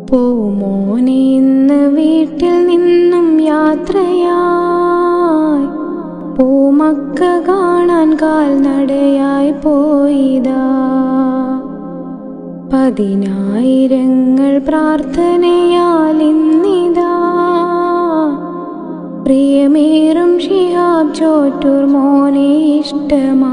പൂമോനെ ഇന്ന് വീട്ടിൽ നിന്നും യാത്രയായി പൂമക്ക കാണാൻ കാൽനടയായി പോയിതാ പതിനായിരങ്ങൾ പ്രാർത്ഥനയാൽ ഇന്നിതാ പ്രിയമേറും ഷിഹാബ് ചോറ്റൂർ മോനെ ഇഷ്ടമാ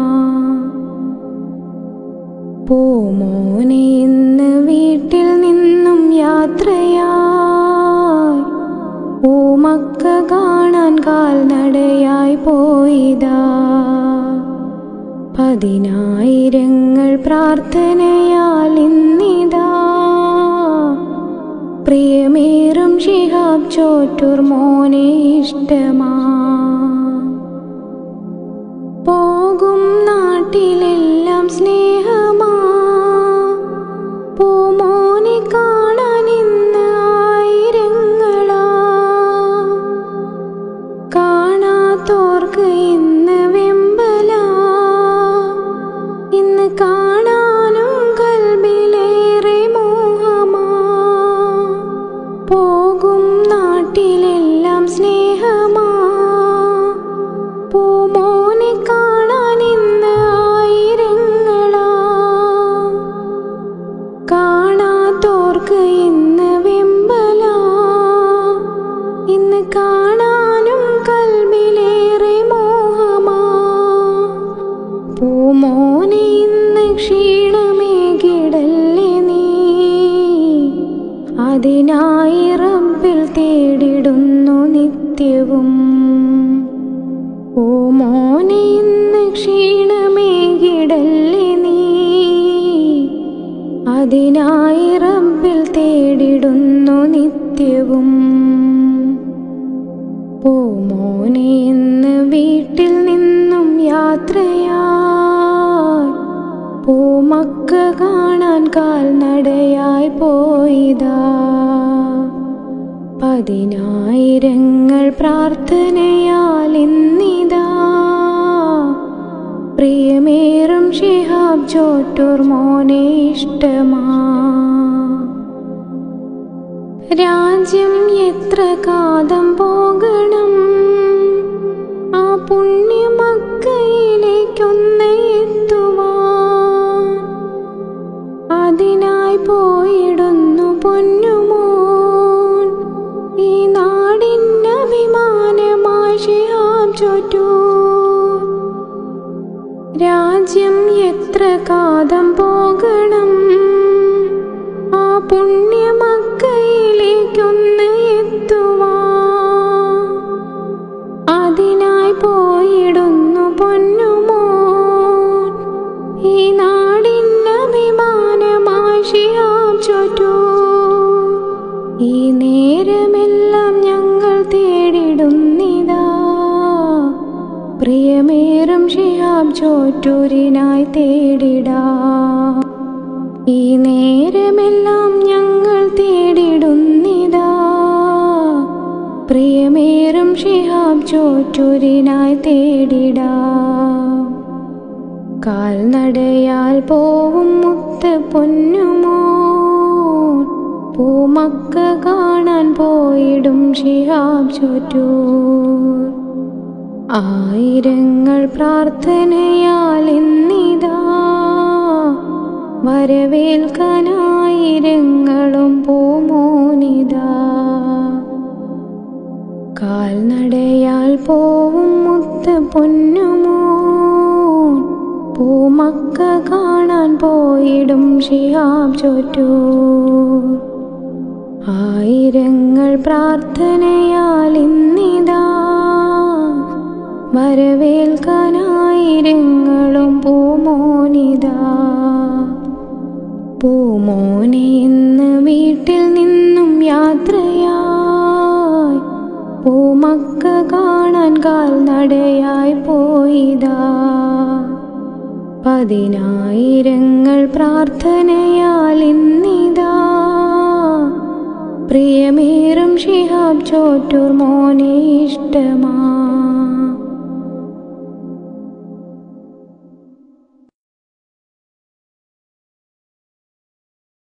പൂമോനെ ഇന്ന് വീട്ടിൽ നിന്നും യാത്രയായി പൂമക്ക കാണാൻ കാൽനടയായി പോയിതാ പതിനായിരങ്ങൾ പ്രാർത്ഥനയാൽ ഇന്നിതാ പ്രിയമേറും ഷിഹാബ് ചോറ്റൂർ മോനെ ഇഷ്ടമാ പോകും നാട്ടിലെല്ലാം സ്നേഹമാ പൂമോനെ കാണാൻ ഇന്ന് ആയിരങ്ങളാ കാണാത്തോർക്ക് ഇന്ന് വെമ്പല ഇന്ന് കാണാനും കൽബിലേറെ മോഹമാ പോകും നാട്ടിലെല്ലാം സ്നേഹമാ പൂമോനെ കാണാൻ ഇന്ന് ആയിരങ്ങളാ കാണാത്തോർക്ക് ഇന്ന് വെമ്പല ഇന്ന് കാണാനും കൽബിലേറെ മോഹമാ പൂമോനെ ഇന്ന് ക്ഷീണമേകിടല്ലേ നീ അതിനായി റബ്ബിൽ തേടിടുന്നു നിത്യവും പൂമോനെ ഇന്ന് ക്ഷീണമേകിടല്ലേ നീ അതിനായി റബ്ബിൽ തേടിടുന്നു നിത്യവും പൂമോനെ ഇന്ന് വീട്ടിൽ നിന്നും യാത്രയായി പൂമക്ക കാണാൻ കാൽനടയായി പോയിതാ പതിനായിരങ്ങൾ പ്രാർത്ഥനയാൽ ഇന്നിതാ പ്രിയമേറും ഷിഹാബ് ചോറ്റൂർ മോനെ ഇഷ്ടമാ രാജ്യം എത്ര കാതം പോകണം ആ പുണ്യമക്കയിലേക്കൊന്ന് എത്തുവാൻ അതിനായി പോയിടുന്നു പൊന്നുമോൻ ഈ നാടിനഭിമാനമായി ഷിഹാബ് ചോറ്റൂർ രാജ്യം എത്ര കാതം പോകണം ആ പുണ്യമക്കയിലേക്കൊന്ന് എത്തുവാൻ അതിനായി പോയിടുന്നു പൊന്നുമോൻ ഈ നാടിനഭിമാനമായി ഷിഹാബ് ചോറ്റു ഈ നേരമെല്ലാം ഞങ്ങൾ തേടിടുന്നിതാ പ്രിയമേറും ഷിഹാബ് ചോറ്റൂരിനായി തേടിടാ ഈ നേരമെല്ലാം ഞങ്ങൾ തേടിടുന്നിതാ പ്രിയമേറും ഷിഹാബ് ചോറ്റൂരിനായി തേടിടാ കാൽനടയാൽ പോവും മുത്ത് പൊന്നുമോ പൂമക്ക കാണാൻ പോയിടും ഷിഹാബ് ചോറ്റൂർ ആയിരങ്ങൾ പ്രാർത്ഥനയാൽ ഇന്നിതാ വരവേൽക്കാനായിരങ്ങളും പൂമോനിതാ കാൽനടയാൽ പോവും മുത്ത് പൊന്നുമോ പൂമക്ക കാണാൻ പോയിടും ഷിഹാബ് ചോറ്റൂർ ആയിരങ്ങൾ പ്രാർത്ഥനയാൽ ഇന്നിതാ വരവേൽക്കാനായിരങ്ങളും പൂമോനിതാ പൂമോനെ ഇന്ന് വീട്ടിൽ നിന്നും യാത്രയായി പൂമക്ക കാണാൻ കാൽനടയായി പോയിതാ പതിനായിരങ്ങൾ പ്രാർത്ഥനയാൽ ഇന്നിതാ പ്രിയമേറും ഷിഹാബ് ചോറ്റൂർ മോനെ ഇഷ്ടമാ